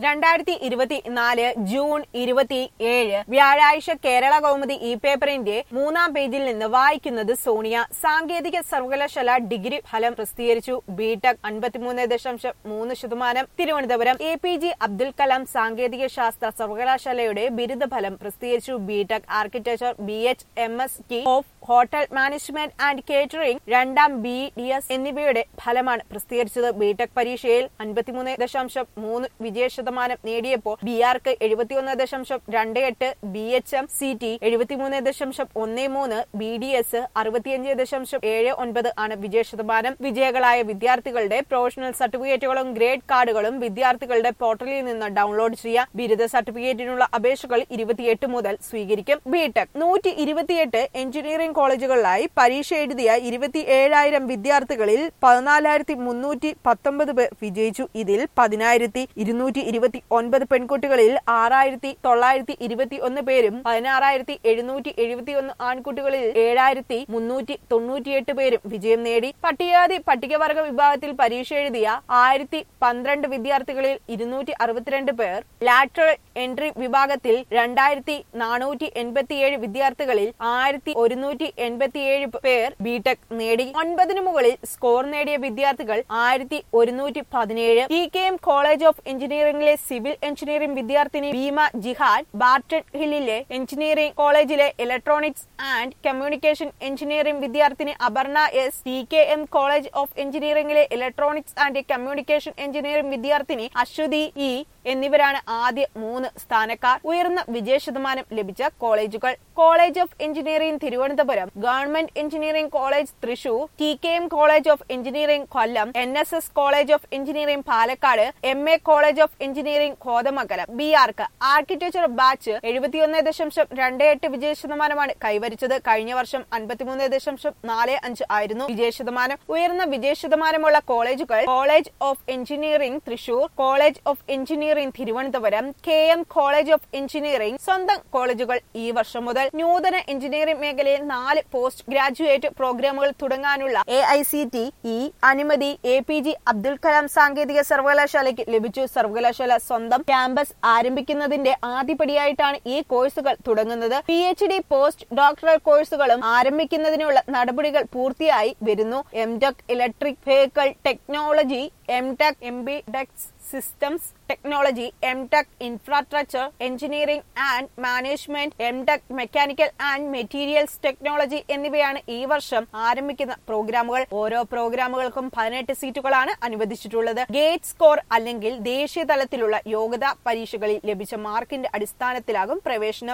രണ്ടായിരത്തി ഇരുപത്തിനാല് ജൂൺ ഇരുപത്തി ഏഴ് വ്യാഴാഴ്ച കേരള കൗമുദി ഇ പേപ്പറിന്റെ മൂന്നാം പേജിൽ നിന്ന് വായിക്കുന്നത് സോണിയ സാങ്കേതിക സർവകലാശാല ഡിഗ്രി ഫലം പ്രസിദ്ധീകരിച്ചു ബിടെക് അൻപത്തിമൂന്ന് ദശാംശം മൂന്ന് ശതമാനം Thiruvananthapuram A P J Abdul Kalam സാങ്കേതിക ശാസ്ത്ര സർവകലാശാലയുടെ ബിരുദ ഫലം പ്രസിദ്ധീകരിച്ചു B Tech architecture B H M S T of hotel management and catering രണ്ടാം ബി ഡി എസ് എന്നിവയുടെ ഫലമാണ് പ്രസിദ്ധീകരിച്ചത് ബിടെക് പരീക്ഷയിൽ അൻപത്തിമൂന്ന് ദശാംശം മൂന്ന് വിജയ ശതമാനം നേടിയപ്പോൾ ബി ആർക്ക് എഴുപത്തിയൊന്ന് ദശാംശം രണ്ട് എട്ട് B H M C T എഴുപത്തിമൂന്ന് ദശാംശം ഒന്ന് മൂന്ന് ബി ഡി എസ് അറുപത്തിയഞ്ച് ദശാംശം ഏഴ് ഒൻപത് ആണ് വിജയ ശതമാനം വിജയികളായ വിദ്യാർത്ഥികളുടെ പ്രൊഫഷണൽ സർട്ടിഫിക്കറ്റുകളും ഗ്രേഡ് കാർഡുകളും വിദ്യാർത്ഥികളുടെ പോർട്ടലിൽ നിന്ന് ഡൗൺലോഡ് ചെയ്യാം ബിരുദ സർട്ടിഫിക്കറ്റിനുള്ള അപേക്ഷകൾ ഇരുപത്തിയെട്ട് മുതൽ സ്വീകരിക്കും ബിടെക് നൂറ്റി ഇരുപത്തിയെട്ട് എഞ്ചിനീയറിംഗ് കോളേജുകളിലായി പരീക്ഷ എഴുതിയ ഇരുപത്തി ഏഴായിരം വിദ്യാർത്ഥികളിൽ പതിനാലായിരത്തി മുന്നൂറ്റി പത്തൊമ്പത് പേർ വിജയിച്ചു ഇതിൽ പതിനായിരത്തി ഇരുന്നൂറ്റി ഇരുപത്തി ഒൻപത് പെൺകുട്ടികളിൽ ആറായിരത്തി തൊള്ളായിരത്തി ഇരുപത്തി ഒന്ന് പേരും പതിനാറായിരത്തി എഴുന്നൂറ്റി എഴുപത്തി ഒന്ന് ആൺകുട്ടികളിൽ ഏഴായിരത്തി മുന്നൂറ്റി തൊണ്ണൂറ്റിയെട്ട് പേരും വിജയം നേടി പട്ടികജാതി പട്ടികവർഗ വിഭാഗത്തിൽ പരീക്ഷ എഴുതിയ ആയിരത്തി പന്ത്രണ്ട് വിദ്യാർത്ഥികളിൽ ഇരുന്നൂറ്റി അറുപത്തിരണ്ട് പേർ ലാറ്ററൽ എൻട്രി വിഭാഗത്തിൽ രണ്ടായിരത്തി നാനൂറ്റി എൺപത്തിയേഴ് വിദ്യാർത്ഥികളിൽ ആയിരത്തി ഒരുന്നൂറ്റി എൺപത്തിയേഴ് പേർ ബിടെക് നേടി ഒൻപതിനു മുകളിൽ സ്കോർ നേടിയ വിദ്യാർത്ഥികൾ ആയിരത്തി ഒരുന്നൂറ്റി പതിനേഴ് T K M college of എഞ്ചിനീയറിംഗിലെ സിവിൽ എഞ്ചിനീയറിംഗ് വിദ്യാർത്ഥിനി ഭീമ ജിഹാദ് ബാർട്ടൺ ഹില്ലിലെ എഞ്ചിനീയറിംഗ് കോളേജിലെ ഇലക്ട്രോണിക്സ് ആൻഡ് കമ്മ്യൂണിക്കേഷൻ എഞ്ചിനീയറിംഗ് വിദ്യാർത്ഥിനി Aparna S T K M college of എഞ്ചിനീയറിംഗിലെ ഇലക്ട്രോണിക്സ് ആൻഡ് കമ്മ്യൂണിക്കേഷൻ എഞ്ചിനീയറിംഗ് വിദ്യാർത്ഥിനി അശ്വതി ഇ എന്നിവരാണ് ആദ്യ മൂന്ന് സ്ഥാനക്കാർ ഉയർന്ന വിജയ ശതമാനം ലഭിച്ച കോളേജുകൾ college of engineering Thiruvananthapuram government engineering college Thrissur T K M college of engineering Kollam N S S college of engineering Palakkad M A college of engineering Kothamangalam B arch architecture batch എഴുപത്തിയൊന്ന് ദശാംശം രണ്ട് എട്ട് വിജയ ശതമാനമാണ് കൈവരിച്ചത് കഴിഞ്ഞ വർഷം അൻപത്തിമൂന്ന് ദശാംശം നാല് അഞ്ച് ആയിരുന്നു വിജയ ശതമാനം ഉയർന്ന വിജയ ശതമാനമുള്ള കോളേജുകൾ college of engineering Thrissur college of engineering Thiruvananthapuram K M college of engineering സ്വന്തം കോളേജുകൾ ഈ വർഷം മുതൽ നൂതന എഞ്ചിനീയറിംഗ് മേഖലയിൽ നാല് പോസ്റ്റ് ഗ്രാജുവേറ്റ് പ്രോഗ്രാമുകൾ തുടങ്ങാനുള്ള A I C T E അനുമതി A P J Abdul Kalam സാങ്കേതിക സർവകലാശാലയ്ക്ക് ലഭിച്ചു സർവകലാശാല സ്വന്തം ക്യാമ്പസ് ആരംഭിക്കുന്നതിന്റെ ആദ്യപടിയായിട്ടാണ് ഈ കോഴ്സുകൾ തുടങ്ങുന്നത് P H D post doctoral കോഴ്സുകളും ആരംഭിക്കുന്നതിനുള്ള നടപടികൾ പൂർത്തിയായി വരുന്നു M tech electric vehicle technology M tech embedded systems technology M tech infrastructure engineering and management M tech mechanical and materials technology എന്നിവയാണ് ഈ വർഷം ആരംഭിക്കുന്ന പ്രോഗ്രാമുകൾ ഓരോ പ്രോഗ്രാമുകൾക്കും പതിനെട്ട് സീറ്റുകളാണ് അനുവദിച്ചിട്ടുള്ളത് ഗേറ്റ് സ്കോർ അല്ലെങ്കിൽ ദേശീയ തലത്തിലുള്ള യോഗ്യതാ പരീക്ഷകളിൽ ലഭിച്ച മാർക്കിന്റെ അടിസ്ഥാനത്തിലാകും പ്രവേശനം